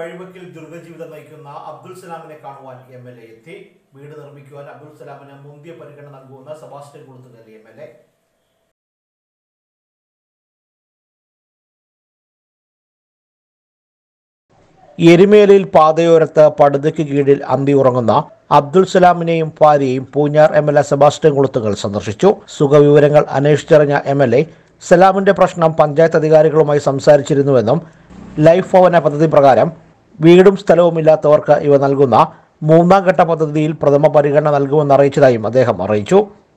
വഴിവക്കിൽ ദുർഗജീവിതം നയിക്കുന്ന അബ്ദുൽ സലാമിനെ കാണുവാൻ M L A എത്തി വീട് നിർമ്മിക്കുവാൻ അബ്ദുൽ സലാമിന് മുന്തിയ പരിഗണന നൽകുമെന്ന് Sebastian Kulathunkal M L A എരുമേലിയിൽ പാതയോരത്ത് പടുതയ്ക്ക് കീഴിൽ അന്തി ഉറങ്ങുന്ന അബ്ദുൽ സലാമിനെയും ഭാര്യയും Poonjar M L A Sebastian Kulathunkal സന്ദർശിച്ചു സുഖവിവരങ്ങൾ അന്വേഷിച്ചറിഞ്ഞ എം എൽ എ സലാമിന്റെ പ്രശ്നം പഞ്ചായത്ത് അധികാരികളുമായി സംസാരിച്ചിരുന്നുവെന്നും ലൈഫ് ഭവന പദ്ധതി പ്രകാരം വീടും സ്ഥലവും ഇല്ലാത്തവർക്ക് ഇവ നൽകുന്ന മൂന്നാം ഘട്ട പദ്ധതിയിൽ പ്രഥമ പരിഗണന നൽകുമെന്ന് അറിയിച്ചതായും അദ്ദേഹം അറിയിച്ചു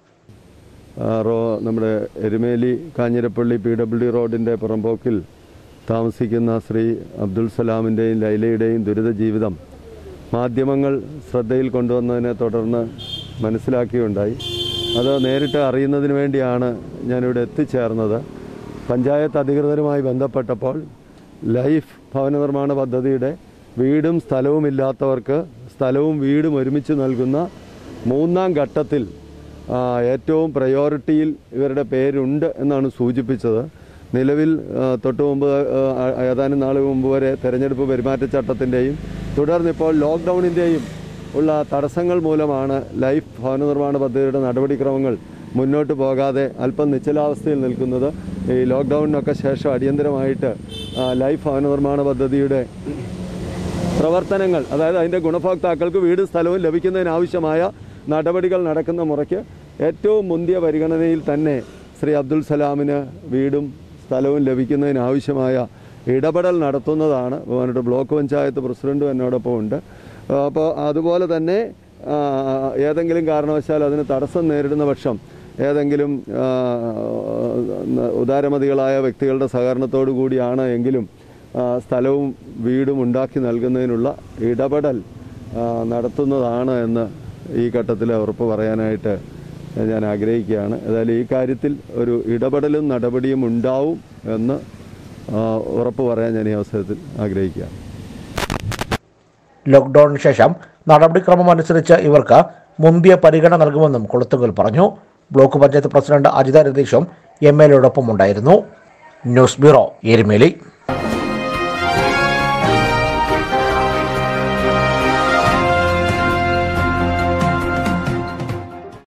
ആ, റോ നമ്മുടെ Erumeli Kanjirappally P W D റോഡിൻ്റെ പുറമ്പോക്കിൽ താമസിക്കുന്ന ശ്രീ അബ്ദുൽ സലാമിൻ്റെയും ലൈലയുടെയും ദുരിത ജീവിതം മാധ്യമങ്ങൾ ശ്രദ്ധയിൽ കൊണ്ടുവന്നതിനെ തുടർന്ന് മനസ്സിലാക്കിയുണ്ടായി അത് നേരിട്ട് അറിയുന്നതിന് വേണ്ടിയാണ് ഞാനിവിടെ എത്തിച്ചേർന്നത് പഞ്ചായത്ത് അധികൃതരുമായി ബന്ധപ്പെട്ടപ്പോൾ ലൈഫ് ഭവന നിർമ്മാണ പദ്ധതിയുടെ വീടും സ്ഥലവും ഇല്ലാത്തവർക്ക് സ്ഥലവും വീടും ഒരുമിച്ച് നൽകുന്ന മൂന്നാം ഘട്ടത്തിൽ ആ, ഏറ്റവും പ്രയോറിറ്റിയിൽ ഇവരുടെ പേരുണ്ട് എന്നാണ് സൂചിപ്പിച്ചത് നിലവിൽ ആ, തൊട്ട് മുമ്പ് ആ, ഏതാനും നാൾ മുമ്പ് വരെ തെരഞ്ഞെടുപ്പ് പെരുമാറ്റച്ചട്ടത്തിൻ്റെയും തുടർന്നിപ്പോൾ ലോക്ക്ഡൗണിൻ്റെയും ഉള്ള തടസ്സങ്ങൾ മൂലമാണ് ലൈഫ് ഭവന നിർമ്മാണ പദ്ധതിയുടെ നടപടിക്രമങ്ങൾ മുന്നോട്ട് പോകാതെ അല്പം നിശ്ചലാവസ്ഥയിൽ നിൽക്കുന്നത് ഈ ലോക്ക്ഡൗണിനൊക്കെ ശേഷം അടിയന്തരമായിട്ട് ആ, ലൈഫ് ഭവന നിർമ്മാണ പദ്ധതിയുടെ പ്രവർത്തനങ്ങൾ അതായത് അതിൻ്റെ ഗുണഭോക്താക്കൾക്ക് വീട് സ്ഥലവും ലഭിക്കുന്നതിനാവശ്യമായ നടപടികൾ നടക്കുന്ന മുറയ്ക്ക് ഏറ്റവും മുന്തിയ പരിഗണനയിൽ തന്നെ ശ്രീ അബ്ദുൽ സലാമിന് വീടും സ്ഥലവും ലഭിക്കുന്നതിനാവശ്യമായ ഇടപെടൽ നടത്തുന്നതാണ് ബഹുമാനപ്പെട്ട ബ്ലോക്ക് പഞ്ചായത്ത് പ്രസിഡന്റും എന്നോടൊപ്പം ഉണ്ട് അപ്പോൾ അതുപോലെ തന്നെ ആ, ഏതെങ്കിലും കാരണവശാൽ അതിന് തടസ്സം നേരിടുന്ന പക്ഷം ഏതെങ്കിലും ആ, ഉദാരമതികളായ വ്യക്തികളുടെ സഹകരണത്തോടു കൂടിയാണ് എങ്കിലും ആ, സ്ഥലവും വീടും ഉണ്ടാക്കി നൽകുന്നതിനുള്ള ഇടപെടൽ ആ, നടത്തുന്നതാണ് എന്ന് ഈ ഘട്ടത്തിൽ ഉറപ്പ് പറയാനായിട്ട് ഞാൻ ആഗ്രഹിക്കുകയാണ് ഏതായാലും ഈ കാര്യത്തിൽ ഒരു ഇടപെടലും നടപടിയും ഉണ്ടാവും എന്ന് ആ, ഉറപ്പ് പറയാൻ ഞാൻ ഈ അവസരത്തിൽ ആഗ്രഹിക്കുകയാണ് ലോക്ക്ഡൌണിന് ശേഷം നടപടിക്രമം അനുസരിച്ച് ഇവർക്ക് മുന്തിയ പരിഗണന നൽകുമെന്നും കൊളുത്തുകൽ പറഞ്ഞു ബ്ലോക്ക് പഞ്ചായത്ത് പ്രസിഡന്റ് അജിത രതീഷും എം എൽ എയോടൊപ്പം ഉണ്ടായിരുന്നു ന്യൂസ് ബ്യൂറോ എരുമേലി